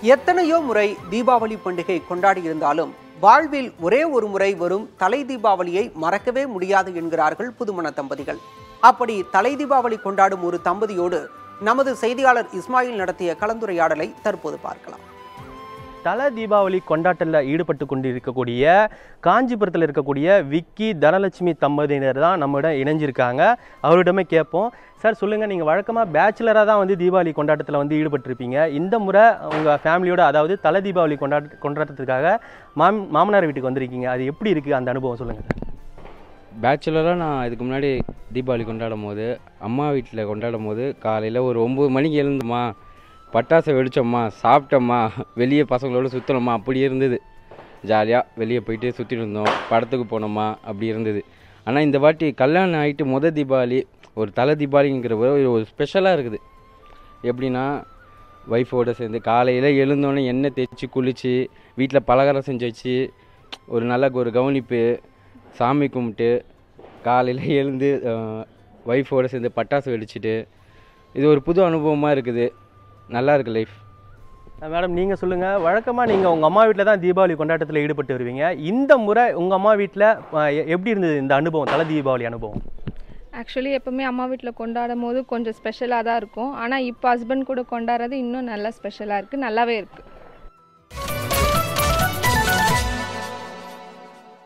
எத்தனையோ முறை தீபாவளி பண்டிகை கொண்டாடி இருந்தாலும் வாழ்வில் ஒரே ஒரு முறை வரும் தலை தீபாவளியை மறக்கவே முடியாது என்கிறார்கள் புதுமண தம்பதிகள் அப்படி தலை தீபாவளி கொண்டாடும் ஒரு தம்பதியோடு நமது செய்தியாளர் இஸ்மாயில் நடத்திய கலந்துரையாடலை தற்போது பார்க்கலாம் தல தீபாவளி கொண்டாட்டத்தில் ஈடுபட்டு கொண்டு இருக்கக்கூடிய காஞ்சிபுரத்தில் இருக்கக்கூடிய விக்கி தனலட்சுமி தம்பதியினர் தான் நம்மிடம் இணைஞ்சிருக்காங்க அவரிடமே கேட்போம் சார் சொல்லுங்கள் நீங்கள் வழக்கமாக பேச்சுலராக தான் வந்து தீபாவளி கொண்டாட்டத்தில் வந்து ஈடுபட்டிருப்பீங்க இந்த முறை உங்கள் ஃபேமிலியோட அதாவது தல தீபாவளி கொண்டாட்ட கொண்டாட்டத்துக்காக மாம் மாமனார் வீட்டுக்கு வந்திருக்கீங்க அது எப்படி இருக்குது அந்த அனுபவம் சொல்லுங்கள் சார் பேச்சுலராக நான் இதுக்கு முன்னாடி தீபாவளி கொண்டாடும் போது அம்மா வீட்டில் கொண்டாடும் போது காலையில் ஒரு ஒம்பது மணிக்கு எழுந்தோமா பட்டாசை வெடிச்சோம்மா சாப்பிட்டோம்மா வெளியே பசங்களோட சுற்றணுமா அப்படி இருந்தது ஜாலியாக வெளியே போயிட்டு சுற்றிட்டு இருந்தோம் படத்துக்கு போனோமா அப்படி இருந்தது ஆனால் இந்த வாட்டி கல்யாணம் ஆகிட்டு முத தீபாவளி ஒரு தலை தீபாவளிங்கிற ஒரு ஒரு ஸ்பெஷலாக இருக்குது எப்படின்னா ஒய்ஃபோடு சேர்ந்து காலையில் எழுந்தோன்னே எண்ணெய் தேய்ச்சி குளித்து வீட்டில் பலகாரம் செஞ்சு வச்சு ஒரு நல்ல ஒரு கவனிப்பு சாமி கும்பிட்டு காலையில் எழுந்து ஒய்ஃபோடு சேர்ந்து பட்டாசு வெடிச்சிட்டு இது ஒரு புது அனுபவமாக இருக்குது நல்லா இருக்குது லைஃப் மேடம் நீங்கள் சொல்லுங்கள் வழக்கமாக நீங்கள் உங்கள் அம்மா வீட்டில் தான் தீபாவளி கொண்டாட்டத்தில் ஈடுபட்டு வருவீங்க இந்த முறை உங்கள் அம்மா வீட்டில் எப்படி இருந்தது இந்த அனுபவம் தலை தீபாவளி அனுபவம் ஆக்சுவலி எப்பவுமே அம்மா வீட்டில் கொண்டாடும் போது கொஞ்சம் ஸ்பெஷலாக தான் இருக்கும் ஆனால் இப்போ ஹஸ்பண்ட் கூட கொண்டாடுறது இன்னும் நல்லா ஸ்பெஷலாக இருக்குது நல்லாவே இருக்குது